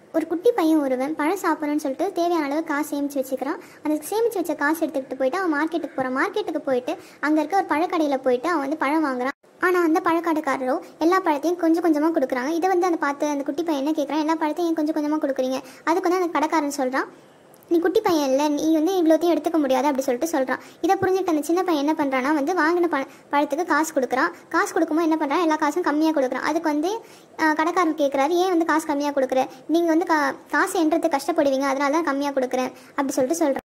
ஒரு குட்டி பையன் ஒருவன் பழம் சாப்பிட்றேன்னு சொல்லிட்டு தேவையான அளவு காசு சேமித்து வச்சுக்கிறான் அந்த சேமித்து வச்ச காசு எடுத்துக்கிட்டு போயிட்டு அவன் மார்க்கெட்டுக்கு போகிறான் மார்க்கெட்டுக்கு போயிட்டு அங்கே இருக்க ஒரு பழக்கடையில் போயிட்டு அவன் வந்து பழம் வாங்குறான் ஆனால் அந்த பழக்கடைக்காரரோ எல்லா பழத்தையும் கொஞ்சம் கொஞ்சமாக கொடுக்குறாங்க இதை வந்து அந்த பார்த்து அந்த குட்டி பையன் என்ன கேட்குறான் எல்லா பழத்தையும் ஏன் கொஞ்சம் கொஞ்சமாக கொடுக்குறீங்க அதுக்கு வந்து அந்த கடைக்காரன் சொல்கிறான் நீ குட்டி பையன் இல்லை நீ வந்து இவ்வளோத்தையும் எடுத்துக்க முடியாது அப்படி சொல்லிட்டு சொல்கிறான் இதை புரிஞ்சுக்கிட்ட அந்த சின்ன பையன் என்ன பண்ணுறான்னா வந்து வாங்கின பழ பழத்துக்கு காசு கொடுக்குறான் காசு கொடுக்கும்போது என்ன பண்ணுறான் எல்லா காசும் கம்மியாக கொடுக்குறான் அதுக்கு வந்து ஆஹ், கடைக்காரன் கேட்குறாரு ஏன் வந்து காசு கம்மியாக கொடுக்குற நீங்கள் வந்து கா காசு என்றது கஷ்டப்படுவீங்க அதனால தான் கம்மியாக கொடுக்குறேன் அப்படி சொல்லிட்டு சொல்கிறான்